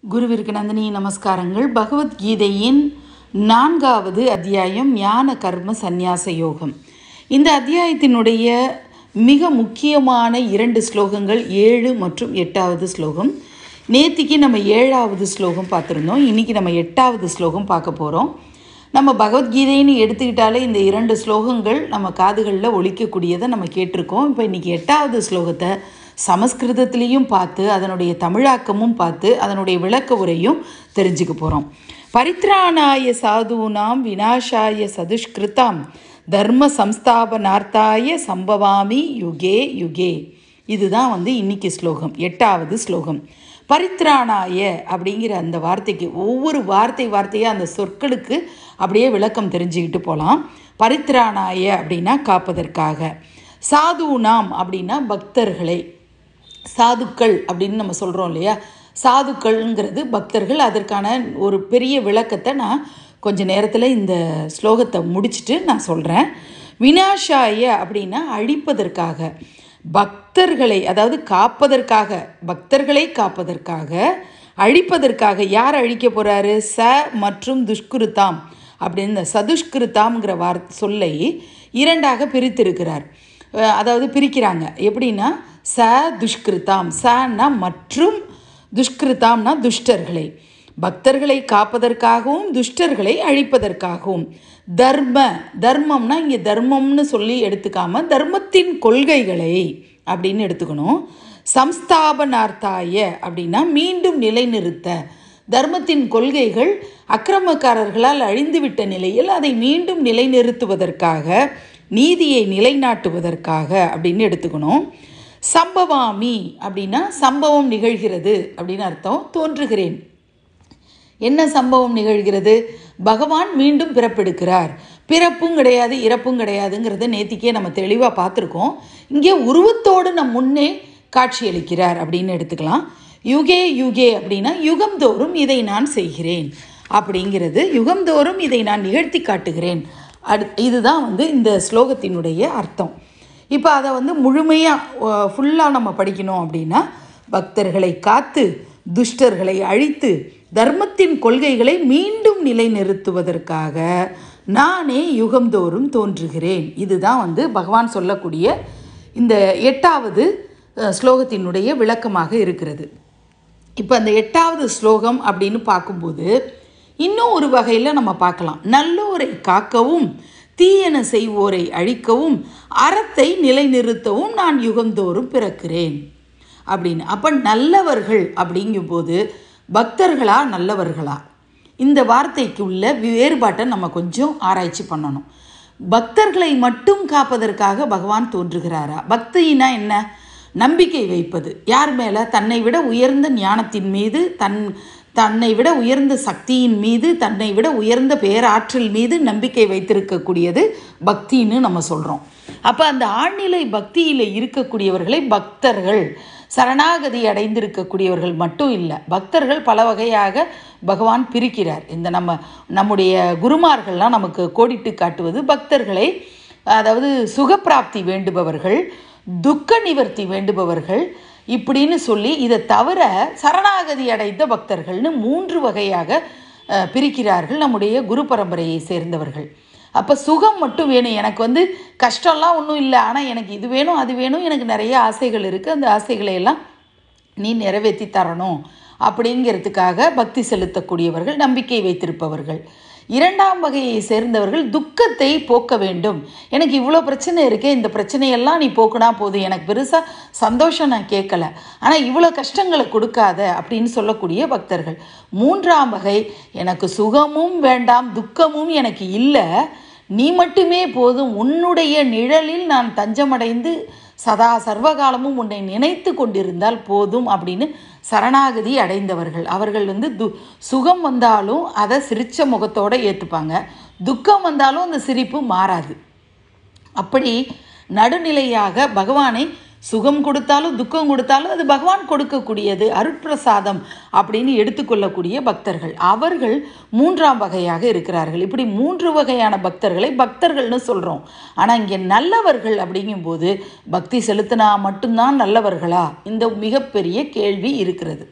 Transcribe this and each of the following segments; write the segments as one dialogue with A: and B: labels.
A: குருவிற்கு நந்தினி நமஸ்காரங்கள் பகவத்கீதையின் நான்காவது அத்தியாயம் ஞான கர்ம சந்நியாச யோகம் இந்த அத்தியாயத்தினுடைய மிக முக்கியமான இரண்டு ஸ்லோகங்கள் ஏழு மற்றும் எட்டாவது ஸ்லோகம் நேத்திக்கு நம்ம ஏழாவது ஸ்லோகம் பார்த்துருந்தோம் இன்றைக்கி நம்ம எட்டாவது ஸ்லோகம் பார்க்க போகிறோம் நம்ம பகவத்கீதைன்னு எடுத்துக்கிட்டாலே இந்த இரண்டு ஸ்லோகங்கள் நம்ம காதுகளில் ஒழிக்கக்கூடியதை நம்ம கேட்டிருக்கோம் இப்போ இன்றைக்கி எட்டாவது ஸ்லோகத்தை சமஸ்கிருதத்திலையும் பார்த்து அதனுடைய தமிழாக்கமும் பார்த்து அதனுடைய விளக்க உரையும் தெரிஞ்சுக்க போகிறோம் பரித்ராணாய சாதுனாம் விநாசாய சதுஷ்கிருதாம் தர்ம சம்ஸ்தாபனார்த்தாய சம்பவாமி யுகே யுகே இதுதான் வந்து இன்னைக்கு ஸ்லோகம் எட்டாவது ஸ்லோகம் பரித்ராணாய அப்படிங்கிற அந்த வார்த்தைக்கு ஒவ்வொரு வார்த்தை வார்த்தையாக அந்த சொற்களுக்கு அப்படியே விளக்கம் தெரிஞ்சுக்கிட்டு போகலாம் பரித்ராணாய அப்படின்னா காப்பதற்காக சாதுனாம் அப்படின்னா பக்தர்களை சாதுக்கள் அப்படின்னு நம்ம சொல்கிறோம் இல்லையா சாதுக்கள்ங்கிறது பக்தர்கள் அதற்கான ஒரு பெரிய விளக்கத்தை நான் கொஞ்ச நேரத்தில் இந்த ஸ்லோகத்தை முடிச்சுட்டு நான் சொல்கிறேன் வினாஷாய அப்படின்னா அழிப்பதற்காக பக்தர்களை அதாவது காப்பதற்காக பக்தர்களை காப்பதற்காக அழிப்பதற்காக யார் அழிக்க போகிறாரு ச மற்றும் துஷ்குருதாம் அப்படின்னு இந்த சதுஷ்கிருதாம்ங்கிற வார் சொல்லை இரண்டாக பிரித்திருக்கிறார் அஹ் அதாவது பிரிக்கிறாங்க எப்படின்னா ச துஷ்கிருதாம் சன்னா மற்றும் துஷ்கிருதாம்னா துஷ்டர்களை பக்தர்களை காப்பதற்காகவும் துஷ்டர்களை அழிப்பதற்காகவும் தர்ம தர்மம்னா இங்கே தர்மம்னு சொல்லி எடுத்துக்காம தர்மத்தின் கொள்கைகளை அப்படின்னு எடுத்துக்கணும் சம்ஸ்தாபனார்த்தாய அப்படின்னா மீண்டும் நிலைநிறுத்த தர்மத்தின் கொள்கைகள் அக்கிரமக்காரர்களால் அழிந்துவிட்ட நிலையில் அதை மீண்டும் நிலைநிறுத்துவதற்காக நீதியை நிலைநாட்டுவதற்காக அப்படின்னு எடுத்துக்கணும் சம்பவாமி அப்படின்னா சம்பவம் நிகழ்கிறது அப்படின்னு அர்த்தம் தோன்றுகிறேன் என்ன சம்பவம் நிகழ்கிறது பகவான் மீண்டும் பிறப்பெடுக்கிறார் பிறப்பும் கிடையாது இறப்பும் கிடையாதுங்கிறத நேத்திக்கே நம்ம தெளிவாக பார்த்துருக்கோம் இங்கே உருவத்தோடு நம் முன்னே காட்சியளிக்கிறார் அப்படின்னு எடுத்துக்கலாம் யுகே யுகே அப்படின்னா யுகம்தோறும் இதை நான் செய்கிறேன் அப்படிங்கிறது யுகம்தோறும் இதை நான் நிகழ்த்தி காட்டுகிறேன் அடு இதுதான் வந்து இந்த ஸ்லோகத்தினுடைய அர்த்தம் இப்போ அதை வந்து முழுமையாக ஃபுல்லாக நம்ம படிக்கணும் அப்படின்னா பக்தர்களை காத்து துஷ்டர்களை அழித்து தர்மத்தின் கொள்கைகளை மீண்டும் நிலைநிறுத்துவதற்காக நானே யுகம்தோறும் தோன்றுகிறேன் இதுதான் வந்து பகவான் சொல்லக்கூடிய இந்த எட்டாவது அஹ், ஸ்லோகத்தினுடைய விளக்கமாக இருக்கிறது இப்போ அந்த எட்டாவது ஸ்லோகம் அப்படின்னு பார்க்கும்போது இன்னும் ஒரு வகையில் நம்ம பார்க்கலாம் நல்லோரை காக்கவும் தீயன செய்வோரை அழிக்கவும் அறத்தை நிலைநிறுத்தவும் நான் யுகந்தோறும் பிறக்கிறேன் அப்படின்னு அப்போ நல்லவர்கள் அப்படிங்கும்போது பக்தர்களா நல்லவர்களா இந்த வார்த்தைக்கு உள்ள வேறுபாட்டை நம்ம கொஞ்சம் ஆராய்ச்சி பண்ணணும் பக்தர்களை மட்டும் காப்பதற்காக பகவான் தோன்றுகிறாரா பக்தினா என்ன நம்பிக்கை வைப்பது யார் மேலே தன்னை விட உயர்ந்த ஞானத்தின் மீது தன் தன்னை விட உயர்ந்த சக்தியின் மீது தன்னை விட உயர்ந்த பேராற்றல் மீது நம்பிக்கை வைத்திருக்கக்கூடியது பக்தின்னு நம்ம சொல்கிறோம் அப்போ அந்த ஆழ்நிலை பக்தியில் இருக்கக்கூடியவர்களை பக்தர்கள் சரணாகதி அடைந்திருக்கக்கூடியவர்கள் மட்டும் இல்லை பக்தர்கள் பல வகையாக பகவான் பிரிக்கிறார் இந்த நம்ம நம்முடைய குருமார்கள்லாம் நமக்கு கோடிட்டு காட்டுவது பக்தர்களை அதாவது சுகப்பிராப்தி வேண்டுபவர்கள் துக்க நிவர்த்தி வேண்டுபவர்கள் இப்படின்னு சொல்லி இதை தவிர சரணாகதி அடைந்த பக்தர்கள்னு மூன்று வகையாக அஹ், பிரிக்கிறார்கள் நம்முடைய குரு பரம்பரையை சேர்ந்தவர்கள் அப்போ சுகம் மட்டும் வேணும் எனக்கு வந்து கஷ்டம்லாம் ஒன்றும் இல்லை ஆனால் எனக்கு இது வேணும் அது வேணும் எனக்கு நிறைய ஆசைகள் இருக்குது அந்த ஆசைகளை எல்லாம் நீ நிறைவேற்றி தரணும் அப்படிங்கிறதுக்காக பக்தி செலுத்தக்கூடியவர்கள் நம்பிக்கை வைத்திருப்பவர்கள் இரண்டாம் வகையை சேர்ந்தவர்கள் துக்கத்தை போக்க வேண்டும் எனக்கு இவ்வளோ பிரச்சனை இருக்கே இந்த பிரச்சனையெல்லாம் நீ போக்குனா போதும் எனக்கு பெருசாக சந்தோஷம் நான் கேட்கல ஆனால் இவ்வளோ கஷ்டங்களை கொடுக்காத அப்படின்னு சொல்லக்கூடிய பக்தர்கள் மூன்றாம் வகை எனக்கு சுகமும் வேண்டாம் துக்கமும் எனக்கு இல்லை நீ மட்டுமே போதும் உன்னுடைய நிழலில் நான் தஞ்சமடைந்து சதா சர்வகாலமும் உன்னை நினைத்து கொண்டிருந்தால் போதும் அப்படின்னு சரணாகதி அடைந்தவர்கள் அவர்கள் வந்து து சுகம் வந்தாலும் அதை சிரிச்ச முகத்தோடு ஏற்றுப்பாங்க துக்கம் வந்தாலும் அந்த சிரிப்பு மாறாது அப்படி நடுநிலையாக பகவானை சுகம் கொடுத்தாலும் துக்கம் கொடுத்தாலும் அது பகவான் கொடுக்கக்கூடியது அருட்பிரசாதம் அப்படின்னு எடுத்துக்கொள்ளக்கூடிய பக்தர்கள் அவர்கள் மூன்றாம் வகையாக இருக்கிறார்கள் இப்படி மூன்று வகையான பக்தர்களை பக்தர்கள்னு சொல்கிறோம் ஆனால் இங்கே நல்லவர்கள் அப்படிங்கும்போது பக்தி செலுத்தினா மட்டும்தான் நல்லவர்களா இந்த மிகப்பெரிய கேள்வி இருக்கிறது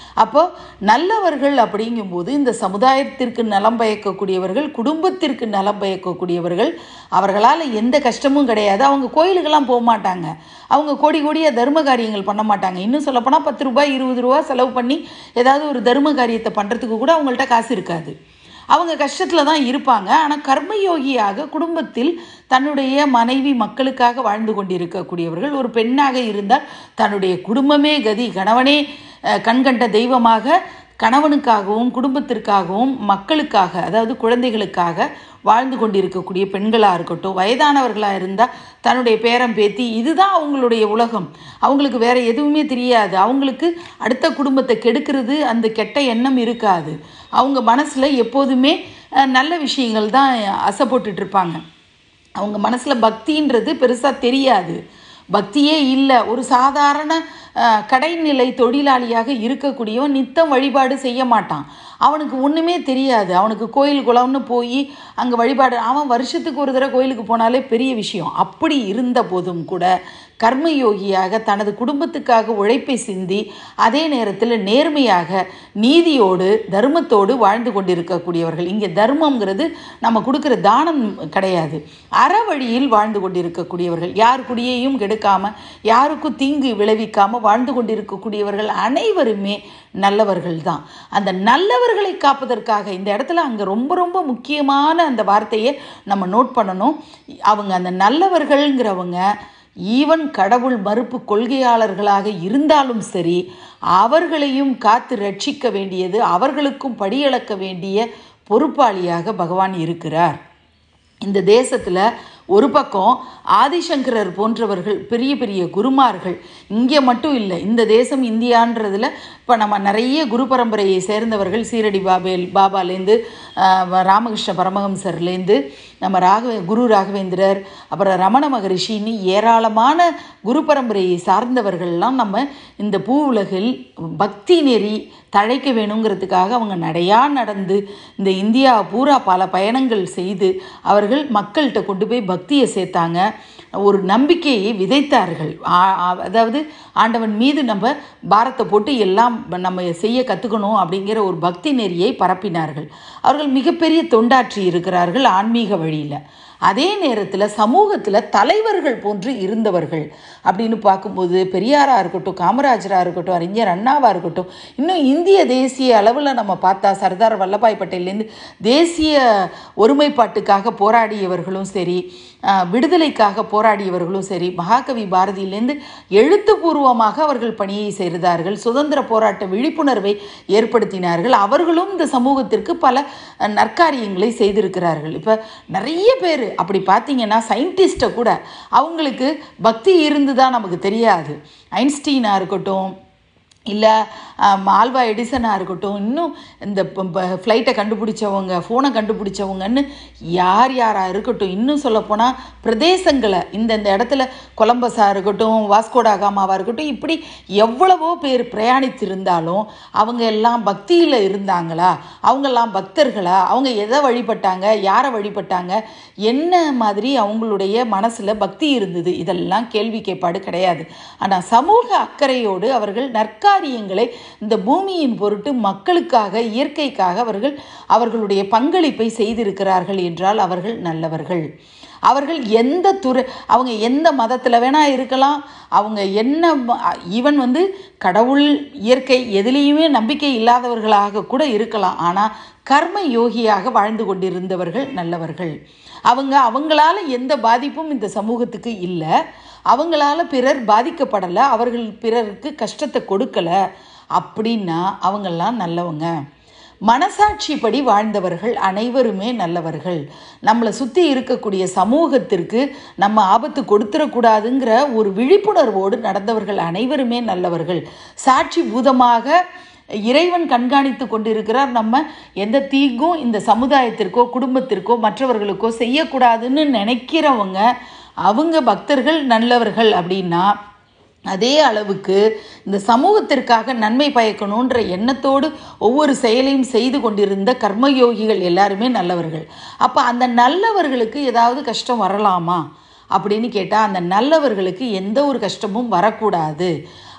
A: அப்போ நல்லவர்கள் அப்படிங்கும்போது இந்த சமுதாயத்திற்கு நலம் பயக்கக்கூடியவர்கள் குடும்பத்திற்கு நலம் பயக்கக்கூடியவர்கள் அவர்களால் எந்த கஷ்டமும் கிடையாது அவங்க கோயிலுக்கெல்லாம் போக மாட்டாங்க அவங்க கோடி கோடியாக தர்ம காரியங்கள் பண்ண மாட்டாங்க இன்னும் சொல்லப்போனால் பத்து ரூபாய் இருபது ரூபா செலவு பண்ணி ஏதாவது ஒரு தர்ம காரியத்தை பண்ணுறதுக்கு கூட அவங்கள்ட்ட காசு இருக்காது அவங்க கஷ்டத்தில் தான் இருப்பாங்க ஆனால் கர்மயோகியாக குடும்பத்தில் தன்னுடைய மனைவி மக்களுக்காக வாழ்ந்து கொண்டிருக்கக்கூடியவர்கள் ஒரு பெண்ணாக இருந்தால் தன்னுடைய குடும்பமே கதி கணவனே அஹ், கண்கண்ட தெய்வமாக கணவனுக்காகவும் குடும்பத்திற்காகவும் மக்களுக்காக அதாவது குழந்தைகளுக்காக வாழ்ந்து கொண்டிருக்கக்கூடிய பெண்களாக இருக்கட்டும் வயதானவர்களாக இருந்தால் தன்னுடைய பேரம் பேத்தி இதுதான் அவங்களுடைய உலகம் அவங்களுக்கு வேற எதுவுமே தெரியாது அவங்களுக்கு அடுத்த குடும்பத்தை கெடுக்கிறது அந்த கெட்ட எண்ணம் இருக்காது அவங்க மனசில் எப்போதுமே அஹ், நல்ல விஷயங்கள் தான் அசைப்பட்டுட்டு இருப்பாங்க அவங்க மனசில் பக்தின்றது பெருசாக தெரியாது பக்தியே இல்லை ஒரு சாதாரண அஹ், கடைநிலை தொழிலாளியாக இருக்கக்கூடியவன் நித்தம் வழிபாடு செய்ய மாட்டான் அவனுக்கு ஒன்றுமே தெரியாது அவனுக்கு கோயில் குளம்னு போய் அங்கே வழிபாடு அவன் வருஷத்துக்கு ஒரு தடவை கோயிலுக்கு போனாலே பெரிய விஷயம் அப்படி இருந்த போதும் கூட கர்மயோகியாக தனது குடும்பத்துக்காக உழைப்பை சிந்தி அதே நேரத்தில் நேர்மையாக நீதியோடு தர்மத்தோடு வாழ்ந்து கொண்டிருக்கக்கூடியவர்கள் இங்கே தர்மங்கிறது நம்ம கொடுக்குற தானம் கிடையாது அறவழியில் வாழ்ந்து கொண்டிருக்கக்கூடியவர்கள் யார் குடியையும் கெடுக்காம யாருக்கும் தீங்கு விளைவிக்காம வாழ்ந்து கொண்டிருக்கக்கூடியவர்கள் அனைவருமே நல்லவர்கள் தான் அந்த நல்லவர்களை காப்பதற்காக இந்த இடத்துல அங்கே ரொம்ப ரொம்ப முக்கியமான அந்த வார்த்தையை நம்ம நோட் பண்ணணும் அவங்க அந்த நல்லவர்கள்ங்கிறவங்க ஈவன் கடவுள் மறுப்பு கொள்கையாளர்களாக இருந்தாலும் சரி அவர்களையும் காத்து ரட்சிக்க வேண்டியது அவர்களுக்கும் படியளக்க வேண்டிய பொறுப்பாளியாக பகவான் இருக்கிறார் இந்த தேசத்தில் ஒரு பக்கம் ஆதிசங்கரர் போன்றவர்கள் பெரிய பெரிய குருமார்கள் இங்கே மட்டும் இல்லை இந்த தேசம் இந்தியான்றதில் இப்போ நம்ம நிறைய குரு பரம்பரையை சேர்ந்தவர்கள் சீரடி பாபேல் பாபாலேருந்து ஆஹ், ராமகிருஷ்ண பரமஹம்சர்லேருந்து நம்ம ராகவே குரு ராகவேந்திரர் அப்புறம் ரமண மகரிஷின்னு ஏராளமான குரு பரம்பரையை சார்ந்தவர்கள்லாம் நம்ம இந்த பூ உலகில் பக்தி நெறி தழைக்க வேணுங்கிறதுக்காக அவங்க நடையா நடந்து இந்த இந்தியா பூரா பல பயணங்கள் செய்து அவர்கள் மக்கள்கிட்ட கொண்டு போய் பக்தியை சேர்த்தாங்க ஒரு நம்பிக்கையை விதைத்தார்கள் ஆ- ஆ- அதாவது ஆண்டவன் மீது நம்ம பாரத்தை போட்டு எல்லாம் நம்ம செய்ய கற்றுக்கணும் அப்படிங்கிற ஒரு பக்தி நெறியை பரப்பினார்கள் அவர்கள் மிகப்பெரிய தொண்டாற்றி இருக்கிறார்கள் ஆன்மீக வழியில் அதே நேரத்தில் சமூகத்தில் தலைவர்கள் போன்று இருந்தவர்கள் அப்படின்னு பார்க்கும்போது பெரியாராக இருக்கட்டும் காமராஜராக இருக்கட்டும் அறிஞர் அண்ணாவாக இருக்கட்டும் இன்னும் இந்திய தேசிய அளவில் நம்ம பார்த்தா சர்தார் வல்லபாய் பட்டேல்லேருந்து தேசிய ஒருமைப்பாட்டுக்காக போராடியவர்களும் சரி ஆஹ், விடுதலைக்காக போராடியவர்களும் சரி மகாகவி பாரதியிலேருந்து எழுத்துப்பூர்வமாக அவர்கள் பணியை செய்தார்கள் சுதந்திர போராட்ட விழிப்புணர்வை ஏற்படுத்தினார்கள் அவர்களும் இந்த சமூகத்திற்கு பல அஹ், நற்காரியங்களை செய்திருக்கிறார்கள் இப்போ நிறைய பேர் அப்படி பார்த்தீங்கன்னா சயின்டிஸ்ட்டை கூட அவங்களுக்கு பக்தி இருந்துதா நமக்கு தெரியாது ஐன்ஸ்டீனாக இருக்கட்டும் இல்லை ஆல்வா எடிசனாக இருக்கட்டும் இன்னும் இந்த ஃப்ளைட்டை கண்டுபிடிச்சவங்க ஃபோனை கண்டுபிடிச்சவங்கன்னு யார் யாராக இருக்கட்டும் இன்னும் சொல்லப்போனால் பிரதேசங்களை இந்த இந்த இடத்துல கொலம்பஸாக இருக்கட்டும் வாஸ்கோடாகாமாவாக இருக்கட்டும் இப்படி எவ்வளவோ பேர் பிரயாணித்திருந்தாலும் அவங்க எல்லாம் பக்தியில் இருந்தாங்களா அவங்கெல்லாம் பக்தர்களா அவங்க எதை வழிபட்டாங்க யாரை வழிபட்டாங்க என்ன மாதிரி அவங்களுடைய மனசில் பக்தி இருந்தது இதெல்லாம் கேள்வி கேட்பாடு கிடையாது ஆனால் சமூக அக்கறையோடு அவர்கள் நற்காரியங்களை இந்த பூமியின் பொருட்டு மக்களுக்காக இயற்கைக்காக அவர்கள் அவர்களுடைய பங்களிப்பை செய்திருக்கிறார்கள் என்றால் அவர்கள் நல்லவர்கள் அவர்கள் எந்த துறை அவங்க எந்த மதத்தில் வேணால் இருக்கலாம் அவங்க என்ன ஈவன் வந்து கடவுள் இயற்கை எதுலேயுமே நம்பிக்கை இல்லாதவர்களாக கூட இருக்கலாம் ஆனால் கர்ம யோகியாக வாழ்ந்து கொண்டிருந்தவர்கள் நல்லவர்கள் அவங்க அவங்களால எந்த பாதிப்பும் இந்த சமூகத்துக்கு இல்லை அவங்களால பிறர் பாதிக்கப்படலை அவர்கள் பிறருக்கு கஷ்டத்தை கொடுக்கலை அப்படின்னா அவங்கெல்லாம் நல்லவங்க மனசாட்சிப்படி வாழ்ந்தவர்கள் அனைவருமே நல்லவர்கள் நம்மளை சுற்றி இருக்கக்கூடிய சமூகத்திற்கு நம்ம ஆபத்து கொடுத்துடக்கூடாதுங்கிற ஒரு விழிப்புணர்வோடு நடந்தவர்கள் அனைவருமே நல்லவர்கள் சாட்சி பூதமாக இறைவன் கண்காணித்து கொண்டிருக்கிறார் நம்ம எந்த தீங்கும் இந்த சமுதாயத்திற்கோ குடும்பத்திற்கோ மற்றவர்களுக்கோ செய்யக்கூடாதுன்னு நினைக்கிறவங்க அவங்க பக்தர்கள் நல்லவர்கள் அப்படின்னா அதே அளவுக்கு இந்த சமூகத்திற்காக நன்மை பயக்கணுன்ற எண்ணத்தோடு ஒவ்வொரு செயலையும் செய்து கொண்டிருந்த கர்மயோகிகள் எல்லாருமே நல்லவர்கள் அப்போ அந்த நல்லவர்களுக்கு ஏதாவது கஷ்டம் வரலாமா அப்படின்னு கேட்டால் அந்த நல்லவர்களுக்கு எந்த ஒரு கஷ்டமும் வரக்கூடாது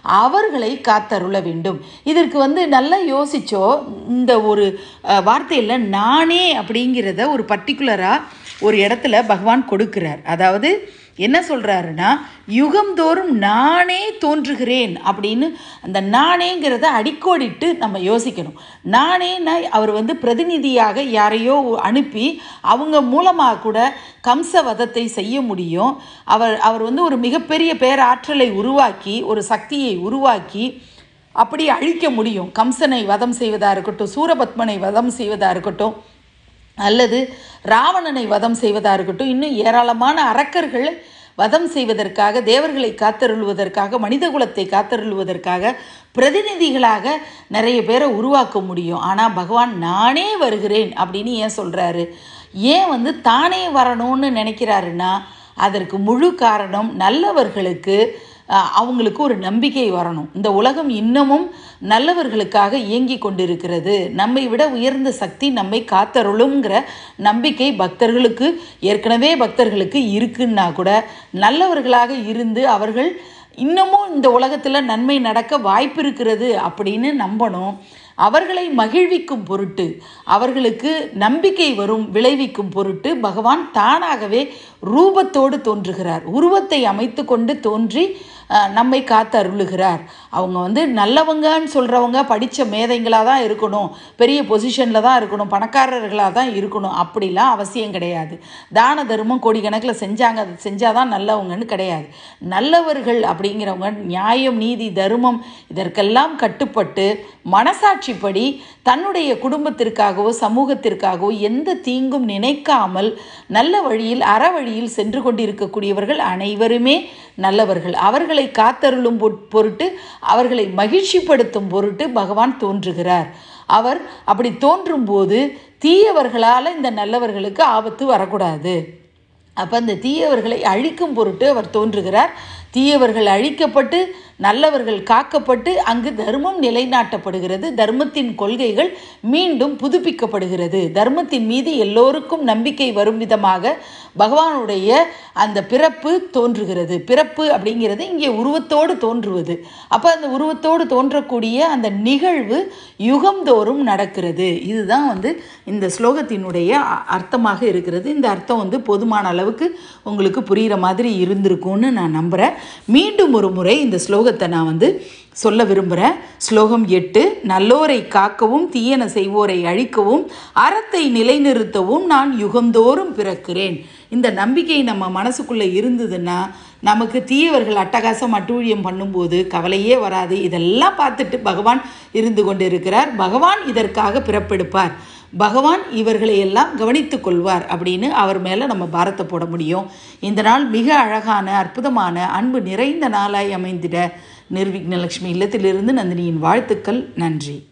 A: அவர்களை காத்தருள வேண்டும் இதற்கு வந்து நல்லா யோசிச்சோ இந்த ஒரு அஹ், வார்த்தையில் நானே அப்படிங்கிறத ஒரு பர்டிகுலராக ஒரு இடத்துல பகவான் கொடுக்கிறார் அதாவது என்ன சொல்கிறாருன்னா யுகம்தோறும் நானே தோன்றுகிறேன் அப்படின்னு அந்த நானேங்கிறத அடிக்கோடிட்டு நம்ம யோசிக்கணும் நானேன்னா அவர் வந்து பிரதிநிதியாக யாரையோ அனுப்பி அவங்க மூலமாக கூட கம்ச வதத்தை செய்ய முடியும் அவர் அவர் வந்து ஒரு மிகப்பெரிய பேராற்றலை உருவாக்கி ஒரு சக்தியை உருவாக்கி அப்படி அழிக்க முடியும் கம்சனை வதம் செய்வதாக இருக்கட்டும் சூரபத்மனை வதம் செய்வதாக இருக்கட்டும் அல்லது ராவணனை வதம் செய்வதாக இருக்கட்டும் இன்னும் ஏராளமான அரக்கர்கள் வதம் செய்வதற்காக தேவர்களை காத்தருள்வதற்காக மனித குலத்தை காத்தருள்வதற்காக பிரதிநிதிகளாக நிறைய பேரை உருவாக்க முடியும் ஆனால் பகவான் நானே வருகிறேன் அப்படின்னு ஏன் சொல்கிறாரு ஏன் வந்து தானே வரணும்னு நினைக்கிறாருன்னா அதற்கு முழு காரணம் நல்லவர்களுக்கு அஹ், அவங்களுக்கு ஒரு நம்பிக்கை வரணும் இந்த உலகம் இன்னமும் நல்லவர்களுக்காக இயங்கி கொண்டிருக்கிறது நம்மை விட உயர்ந்த சக்தி நம்மை காத்தருளுங்கிற நம்பிக்கை பக்தர்களுக்கு ஏற்கனவே பக்தர்களுக்கு இருக்குன்னா கூட நல்லவர்களாக இருந்து அவர்கள் இன்னமும் இந்த உலகத்தில் நன்மை நடக்க வாய்ப்பு இருக்கிறது அப்படின்னு நம்பணும் அவர்களை மகிழ்விக்கும் பொருட்டு அவர்களுக்கு நம்பிக்கை வரும் விளைவிக்கும் பொருட்டு பகவான் தானாகவே ரூபத்தோடு தோன்றுகிறார் உருவத்தை அமைத்து கொண்டு தோன்றி அஹ், நம்மை காத்து அருளுகிறார் அவங்க வந்து நல்லவங்கன்னு சொல்கிறவங்க படித்த மேதைங்களாக தான் இருக்கணும் பெரிய பொசிஷனில் தான் இருக்கணும் பணக்காரர்களாக தான் இருக்கணும் அப்படிலாம் அவசியம் கிடையாது தான தர்மம் கோடிக்கணக்கில் செஞ்சாங்க அது செஞ்சால் தான் நல்லவங்கன்னு கிடையாது நல்லவர்கள் அப்படிங்கிறவங்க நியாயம் நீதி தர்மம் இதற்கெல்லாம் கட்டுப்பட்டு மனசாட்சிப்படி தன்னுடைய குடும்பத்திற்காகவோ சமூகத்திற்காகவோ எந்த தீங்கும் நினைக்காமல் நல்ல வழியில் அற வழியில் சென்று கொண்டிருக்கக்கூடியவர்கள் அனைவருமே நல்லவர்கள் அவர்களை காத்தருளும் பொ- பொருட்டு அவர்களை மகிழ்ச்சிப்படுத்தும் பொருட்டு பகவான் தோன்றுகிறார் அவர் அப்படி தோன்றும்போது தீயவர்களால் இந்த நல்லவர்களுக்கு ஆபத்து வரக்கூடாது அப்போ அந்த தீயவர்களை அழிக்கும் பொருட்டு அவர் தோன்றுகிறார் தீயவர்கள் அழிக்கப்பட்டு நல்லவர்கள் காக்கப்பட்டு அங்கு தர்மம் நிலைநாட்டப்படுகிறது தர்மத்தின் கொள்கைகள் மீண்டும் புதுப்பிக்கப்படுகிறது தர்மத்தின் மீது எல்லோருக்கும் நம்பிக்கை வரும் விதமாக பகவானுடைய அந்த பிறப்பு தோன்றுகிறது பிறப்பு அப்படிங்கிறது இங்கே உருவத்தோடு தோன்றுவது அப்போ அந்த உருவத்தோடு தோன்றக்கூடிய அந்த நிகழ்வு யுகம்தோறும் நடக்கிறது இதுதான் வந்து இந்த ஸ்லோகத்தினுடைய அ- அர்த்தமாக இருக்கிறது இந்த அர்த்தம் வந்து போதுமான அளவுக்கு உங்களுக்கு புரிகிற மாதிரி இருந்திருக்கும்னு நான் நம்புகிறேன் மீண்டும் ஒரு முறை இந்த ஸ்லோகத்தை நான் வந்து சொல்ல விரும்புகிறேன் ஸ்லோகம் எட்டு நல்லோரை காக்கவும் தீயன செய்வோரை அழிக்கவும் அறத்தை நிலைநிறுத்தவும் நான் யுகந்தோறும் பிறக்கிறேன் இந்த நம்பிக்கை நம்ம மனசுக்குள்ளே இருந்ததுன்னா நமக்கு தீயவர்கள் அட்டகாசம் அட்டூழியம் பண்ணும்போது கவலையே வராது இதெல்லாம் பார்த்துட்டு பகவான் இருந்து கொண்டு இருக்கிறார் பகவான் இதற்காக பிறப்பெடுப்பார் பகவான் இவர்களை எல்லாம் கவனித்துக் கொள்வார் அப்படின்னு அவர் மேலே நம்ம பாரத்தை போட முடியும் இந்த நாள் மிக அழகான அற்புதமான அன்பு நிறைந்த நாளாய் அமைந்திட நிர்விக்னலட்சுமி இல்லத்திலிருந்து நந்தினியின் வாழ்த்துக்கள் நன்றி